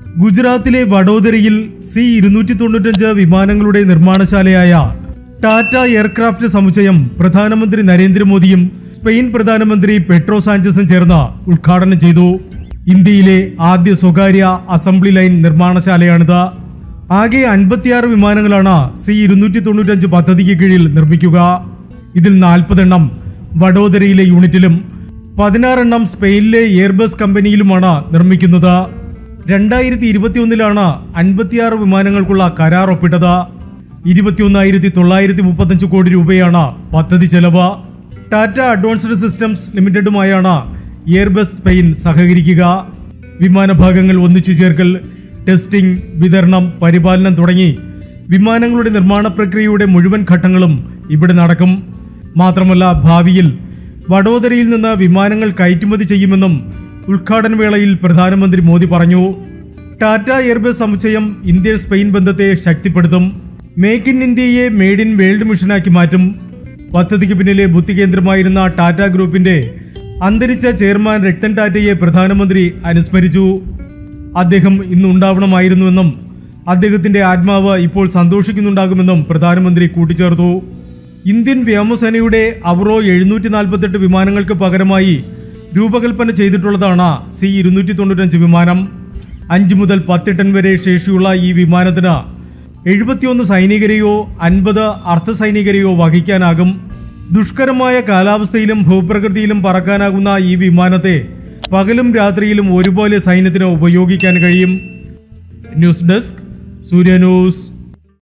ഗുജറാത്തിലെ വഡോദരയിൽ സി ഇരുന്നൂറ്റി തൊണ്ണൂറ്റഞ്ച് വിമാനങ്ങളുടെ നിർമ്മാണശാലയായ ടാറ്റ എയർക്രാഫ്റ്റ് സമുച്ചയം പ്രധാനമന്ത്രി നരേന്ദ്രമോദിയും സ്പെയിൻ പ്രധാനമന്ത്രി പെട്രോ സാഞ്ചസും ചേർന്ന് ഉദ്ഘാടനം ചെയ്തു ഇന്ത്യയിലെ ആദ്യ സ്വകാര്യ അസംബ്ലി ലൈൻ നിർമ്മാണശാലയാണിത് ആകെ അൻപത്തിയാറ് വിമാനങ്ങളാണ് സി ഇരുന്നൂറ്റി തൊണ്ണൂറ്റഞ്ച് പദ്ധതിക്ക് കീഴിൽ നിർമ്മിക്കുക ഇതിൽ നാൽപ്പതെണ്ണം വഡോദരയിലെ യൂണിറ്റിലും പതിനാറെണ്ണം സ്പെയിനിലെ എയർബസ് കമ്പനിയിലുമാണ് നിർമ്മിക്കുന്നത് രണ്ടായിരത്തി ഇരുപത്തിയൊന്നിലാണ് അൻപത്തിയാറ് വിമാനങ്ങൾക്കുള്ള കരാർ ഒപ്പിട്ടത് ഇരുപത്തിയൊന്നായിരത്തി തൊള്ളായിരത്തി മുപ്പത്തഞ്ച് കോടി രൂപയാണ് പദ്ധതി ചെലവ് ടാറ്റ അഡ്വാൻസ്ഡ് സിസ്റ്റംസ് ലിമിറ്റഡുമായാണ് എയർബസ് സ്പെയിൻ സഹകരിക്കുക വിമാനഭാഗങ്ങൾ ഒന്നിച്ചു ചേർക്കൽ ടെസ്റ്റിംഗ് വിതരണം പരിപാലനം തുടങ്ങി വിമാനങ്ങളുടെ നിർമ്മാണ പ്രക്രിയയുടെ മുഴുവൻ ഘട്ടങ്ങളും ഇവിടെ നടക്കും മാത്രമല്ല ഭാവിയിൽ വഡോദരയിൽ നിന്ന് വിമാനങ്ങൾ കയറ്റുമതി ചെയ്യുമെന്നും ഉദ്ഘാടന വേളയിൽ പ്രധാനമന്ത്രി മോദി പറഞ്ഞു ടാറ്റ എയർബസ് സമുച്ചയം ഇന്ത്യ സ്പെയിൻ ബന്ധത്തെ ശക്തിപ്പെടുത്തും മേക്ക് ഇൻ ഇന്ത്യയെ മെയ്ഡ് ഇൻ വേൾഡ് മിഷനാക്കി മാറ്റും പദ്ധതിക്ക് പിന്നിലെ ബുദ്ധികേന്ദ്രമായിരുന്ന ടാറ്റ ഗ്രൂപ്പിന്റെ അന്തരിച്ച ചെയർമാൻ രക്തൻ ടാറ്റയെ പ്രധാനമന്ത്രി അനുസ്മരിച്ചു അദ്ദേഹം ഇന്ന് ഉണ്ടാവണമായിരുന്നുവെന്നും അദ്ദേഹത്തിന്റെ ആത്മാവ് ഇപ്പോൾ സന്തോഷിക്കുന്നുണ്ടാകുമെന്നും പ്രധാനമന്ത്രി കൂട്ടിച്ചേർത്തു ഇന്ത്യൻ വ്യോമസേനയുടെ അവറോ എഴുന്നൂറ്റി നാൽപ്പത്തെട്ട് വിമാനങ്ങൾക്ക് പകരമായി രൂപകൽപ്പന ചെയ്തിട്ടുള്ളതാണ് സി ഇരുന്നൂറ്റി തൊണ്ണൂറ്റഞ്ച് വിമാനം അഞ്ച് മുതൽ പത്ത് ടൺ വരെ ശേഷിയുള്ള ഈ വിമാനത്തിന് എഴുപത്തിയൊന്ന് സൈനികരെയോ അൻപത് അർദ്ധ സൈനികരെയോ വഹിക്കാനാകും ദുഷ്കരമായ കാലാവസ്ഥയിലും ഭൂപ്രകൃതിയിലും പറക്കാനാകുന്ന ഈ വിമാനത്തെ പകലും രാത്രിയിലും ഒരുപോലെ സൈന്യത്തിന് ഉപയോഗിക്കാൻ കഴിയും ന്യൂസ് ഡെസ്ക് സൂര്യ ന്യൂസ്